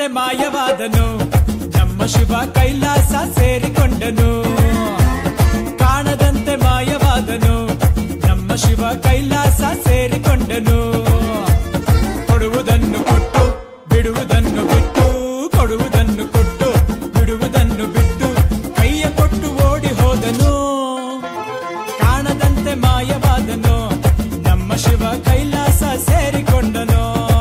ಮಾಯವಾದನು ನಮ್ಮ ಶಿವ ಕೈಲಾಸ ಸೇರಿಕೊಂಡನು ಕಾಣದಂತೆ ಮಾಯವಾದನು ನಮ್ಮ ಶಿವ ಕೈಲಾಸ ಸೇರಿಕೊಂಡನು ಕೊಡುವುದನ್ನು ಕೊಟ್ಟು ಬಿಡುವುದನ್ನು ಬಿಟ್ಟು ಕೊಡುವುದನ್ನು ಕೊಟ್ಟು ಬಿಡುವುದನ್ನು ಬಿಟ್ಟು ಕೈಯ ಕೊಟ್ಟು ಓಡಿ ಹೋದನು ಕಾಣದಂತೆ ಮಾಯವಾದನು ನಮ್ಮ ಶಿವ ಕೈಲಾಸ ಸೇರಿಕೊಂಡನು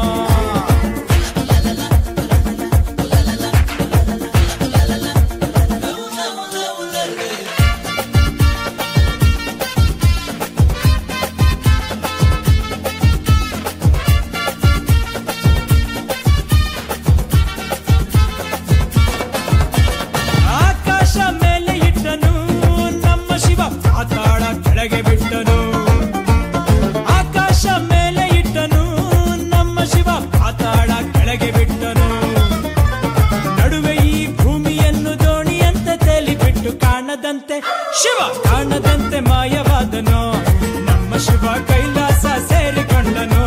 ಆಕಾಶ ಮೇಲೆ ಇಟ್ಟನು ನಮ್ಮ ಶಿವ ಪಾತಾಳ ಕೆಳಗೆ ಬಿಟ್ಟನು ಆಕಾಶ ಮೇಲೆ ಇಟ್ಟನು ನಮ್ಮ ಶಿವ ಪಾತಾಳ ಕೆಳಗೆ ಬಿಟ್ಟನು ನಡುವೆ ಈ ಭೂಮಿಯನ್ನು ದೋಣಿಯಂತೆ ತೇಲಿಬಿಟ್ಟು ಕಾಣದಂತೆ ಶಿವ ಕಾಣದಂತೆ ಮಾಯವಾದನು ನಮ್ಮ ಶಿವ ಕೈಲಾಸ ಸೇರಿಕೊಂಡನು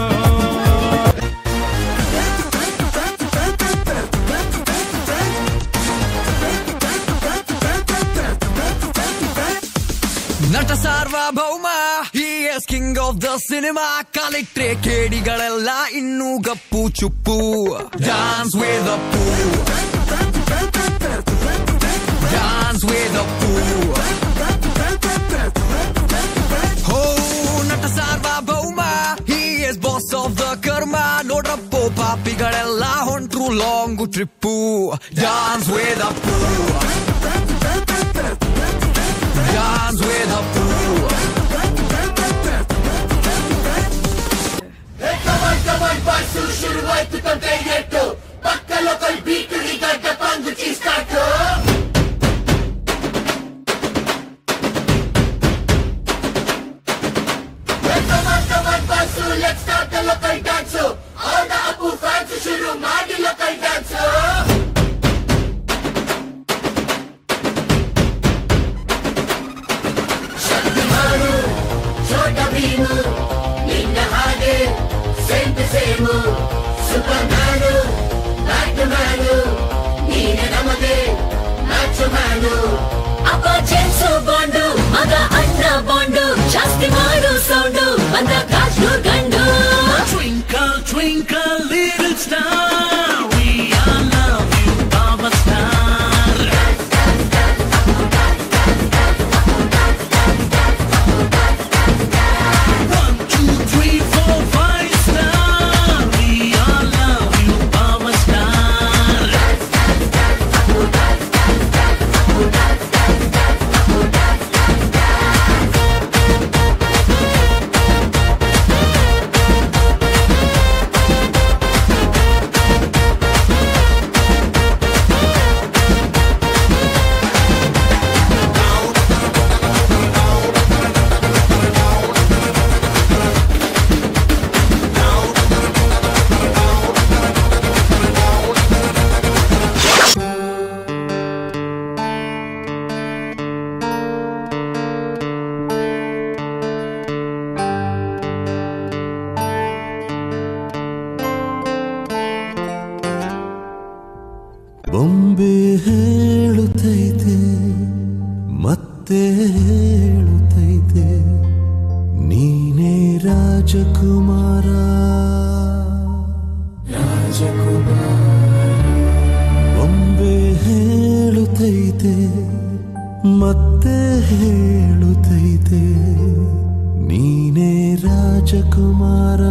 Nata Sarvabhouma he is king of the cinema ಕಾಲಿಟ್ರೆ ಕೇಡಿಗಳೆಲ್ಲ ಇನ್ನೂ ಗಪ್ಪು ಚುಪ್ಪು ಡಾನ್ಸ್ ವೇದ ಪೂ ಡಾನ್ಸ್ ವೇದ ಪೂ ಹೋ Nata Sarvabhouma he is boss of the ಕರ್ಮ ನೋಡ್ರಪ್ಪೋ ಪಾಪಿಗಳೆಲ್ಲ ಹೊಂಟ್ರು ಲಾಂಗು ಟ್ರಿಪ್ಪು ಡಾನ್ಸ್ ವೇದ ಪೂ ಡಾನ್ಸ್ ವೇದ ಪೂ Let's start the local dance. All the Apu fans ಶುರು ಮಾಡಿ local dance. ಶಕ್ತಿಮಾನು ಛೋಟ ಭೀಮು ನಿನ್ನ ಹಾಗೆ same to same superman batman ನೀನೆ ನಮಗೆ ಮ್ಯಾಚ್ ಮ್ಯಾನು ಅಪ್ಪ ಜೆನ್ಸು ಬಾಂಡು ಮಗ ಅಣ್ಣ ಬಾಂಡು ಜಾಸ್ತಿ ಮಾಡು ಸೌಂಡು ಬಂದ ಕಾಶ್ನೂರ್ ಗಂಡು Twinkle, twinkle, little star, we all love you, our star. One, two, three, four, five star, we all love you, our star. ಬೊಂಬೆ ಹೇಳುತ್ತೈತೆ ಮತ್ತೆ ಹೇಳುತ್ತೈತೆ ನೀನೇ ರಾಜಕುಮಾರ ಬೊಂಬೆ ಹೇಳುತ್ತೈತೆ ಮತ್ತೆ ಹೇಳುತ್ತೈತೆ ನೀನೇ ರಾಜಕುಮಾರ